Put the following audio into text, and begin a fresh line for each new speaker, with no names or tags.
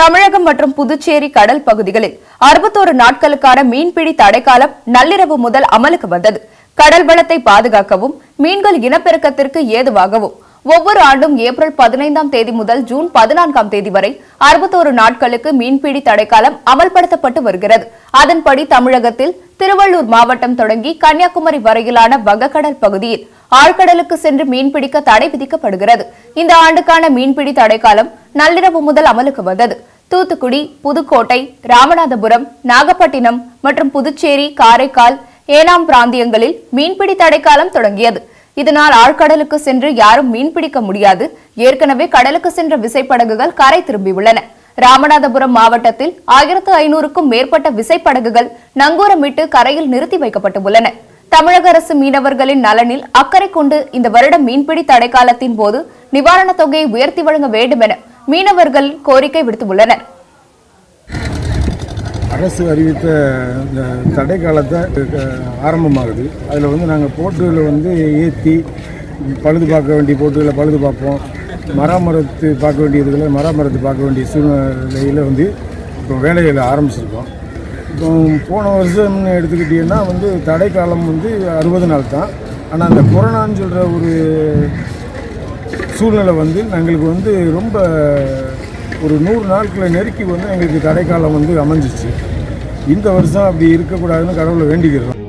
தமிழகம் மற்றும் புதுச்சேரி கடல் பகுதிகளில் அறுபத்தோரு நாட்களுக்கான மீன்பிடி தடைக்காலம் நள்ளிரவு முதல் அமலுக்கு வந்தது கடல் வளத்தை பாதுகாக்கவும் மீன்கள் இனப்பெருக்கத்திற்கு ஏதுவாகவும் ஒவ்வொரு ஆண்டும் ஏப்ரல் பதினைந்தாம் தேதி முதல் ஜூன் பதினான்காம் தேதி வரை அறுபத்தோரு நாட்களுக்கு மீன்பிடி தடைக்காலம் அமல்படுத்தப்பட்டு வருகிறது அதன்படி தமிழகத்தில் திருவள்ளூர் மாவட்டம் தொடங்கி கன்னியாகுமரி வரையிலான வங்கக்கடல் பகுதியில் ஆழ்கடலுக்கு சென்று மீன்பிடிக்க தடை விதிக்கப்படுகிறது இந்த ஆண்டுக்கான மீன்பிடி தடைக்காலம் நள்ளிரவு முதல் அமலுக்கு வந்தது தூத்துக்குடி புதுக்கோட்டை ராமநாதபுரம் நாகப்பட்டினம் மற்றும் புதுச்சேரி காரைக்கால் ஏனாம் பிராந்தியங்களில் மீன்பிடி தடைக்காலம் தொடங்கியது இதனால் ஆழ்கடலுக்கு சென்று யாரும் மீன்பிடிக்க முடியாது ஏற்கனவே கடலுக்கு சென்ற விசைப்படகுகள் கரை திரும்பியுள்ளன ராமநாதபுரம் மாவட்டத்தில் ஆயிரத்து ஐநூறுக்கும் மேற்பட்ட விசைப்படகுகள் நங்கூரமிட்டு கரையில் நிறுத்தி வைக்கப்பட்டுள்ளன தமிழக அரசு மீனவர்களின் நலனில் அக்கறை கொண்டு இந்த வருடம் மீன்பிடி தடைக்காலத்தின் போது நிவாரணத் தொகையை உயர்த்தி வழங்க வேண்டும் என மீனவர்கள் கோரிக்கை விடுத்துள்ளனர்
அரசு அறிவித்த இந்த தடை காலத்தை அஹ், ஆரம்பமாகுது அதில் வந்து நாங்கள் போட்டுகளை வந்து ஏற்றி பழுது பார்க்க வேண்டிய போட்டுகளை பழுது பார்ப்போம் மராமரத்து பார்க்க வேண்டியதுகளை மராமரத்து பார்க்க வேண்டிய சூழ்நிலையில் வந்து இப்போ வேலைகளை ஆரம்பிச்சிருக்கோம் இப்போ போன வருஷம்னு எடுத்துக்கிட்டிங்கன்னா வந்து தடை காலம் வந்து அறுபது நாள் தான் ஆனால் அந்த கொரோனான்னு சொல்கிற ஒரு சூழ்நிலை வந்து எங்களுக்கு வந்து ரொம்ப ஒரு நூறு நாட்களை நெருக்கி வந்து எங்களுக்கு தடைக்காலம் வந்து அமைஞ்சிச்சு இந்த வருஷம் அப்படி இருக்கக்கூடாதுன்னு கடவுளை வேண்டிக்கிறோம்